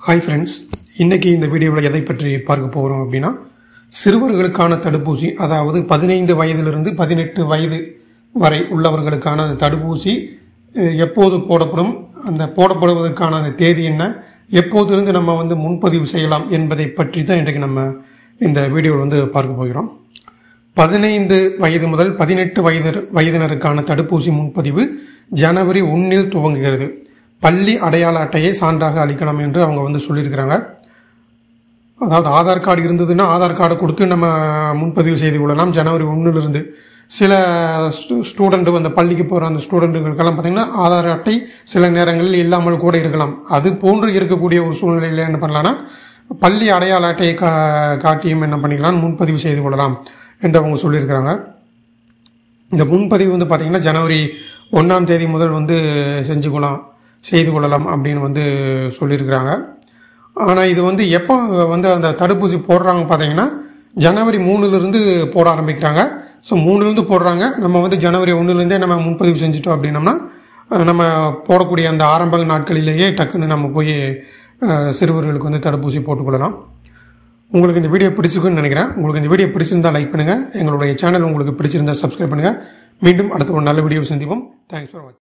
hi friends இன்றைக்கி இந்த வீடியோவில் எதை பற்றி பார்க்க போகிறோம் அப்படின்னா சிறுவர்களுக்கான தடுப்பூசி அதாவது பதினைந்து வயதிலிருந்து பதினெட்டு வயது வரை உள்ளவர்களுக்கான அந்த தடுப்பூசி அஹ், எப்போது போடப்படும் அந்த போடப்படுவதற்கான அந்த தேதி என்ன எப்போதிருந்து நம்ம வந்து முன்பதிவு செய்யலாம் என்பதை பற்றி தான் இன்றைக்கு நம்ம இந்த வீடியோவில் வந்து பார்க்க போகிறோம் பதினைந்து வயது முதல் பதினெட்டு வயது வயதினருக்கான தடுப்பூசி முன்பதிவு ஜனவரி ஒன்றில் துவங்குகிறது பள்ளி அடையாள அட்டையை சான்றாக அளிக்கலாம் என்று அவங்க வந்து சொல்லியிருக்கிறாங்க அதாவது ஆதார் கார்டு இருந்ததுன்னா ஆதார் கார்டு கொடுத்து நம்ம முன்பதிவு செய்து கொள்ளலாம் ஜனவரி ஒன்றிலிருந்து சில ஸ்டூ ஸ்டூடெண்ட் அந்த பள்ளிக்கு போகிற அந்த ஸ்டூடெண்ட்டுகளுக்கெல்லாம் பார்த்திங்கன்னா ஆதார் அட்டை சில நேரங்களில் இல்லாமல் கூட இருக்கலாம் அது போன்று இருக்கக்கூடிய ஒரு சூழ்நிலையில் என்ன பண்ணலான்னா பள்ளி அடையாள அட்டையை கா காட்டியும் என்ன பண்ணிக்கலாம் முன்பதிவு செய்து கொள்ளலாம் என்று அவங்க சொல்லியிருக்கிறாங்க இந்த முன்பதிவு வந்து பார்த்திங்கன்னா ஜனவரி ஒன்றாம் தேதி முதல் வந்து செஞ்சு கொள்ளலாம் செய்து கொள்ளலாம் அப்படின்னு வந்து சொல்லியிருக்கிறாங்க ஆனால் இது வந்து எப்போ வந்து அந்த தடுப்பூசி போடுறாங்க பார்த்தீங்கன்னா ஜனவரி மூணுலேருந்து போட ஆரம்பிக்கிறாங்க ஸோ மூணுலேருந்து போடுறாங்க நம்ம வந்து ஜனவரி ஒன்றுலேருந்தே நம்ம முன்பதிவு செஞ்சுட்டோம் அப்படின்னம்னா அஹ், நம்ம போடக்கூடிய அந்த ஆரம்ப நாட்களிலேயே டக்குன்னு நம்ம போய் அஹ், சிறுவர்களுக்கு வந்து தடுப்பூசி போட்டுக்கொள்ளலாம் உங்களுக்கு இந்த வீடியோ பிடிச்சிருக்குன்னு நினைக்கிறேன் உங்களுக்கு இந்த வீடியோ பிடிச்சிருந்தா லைக் பண்ணுங்கள் எங்களுடைய சேனல் உங்களுக்கு பிடிச்சிருந்தா சப்ஸ்கிரைப் பண்ணுங்கள் மீண்டும் அடுத்த ஒரு நல்ல வீடியோ சந்திப்போம் தேங்க்ஸ் ஃபார் வாட்சிங்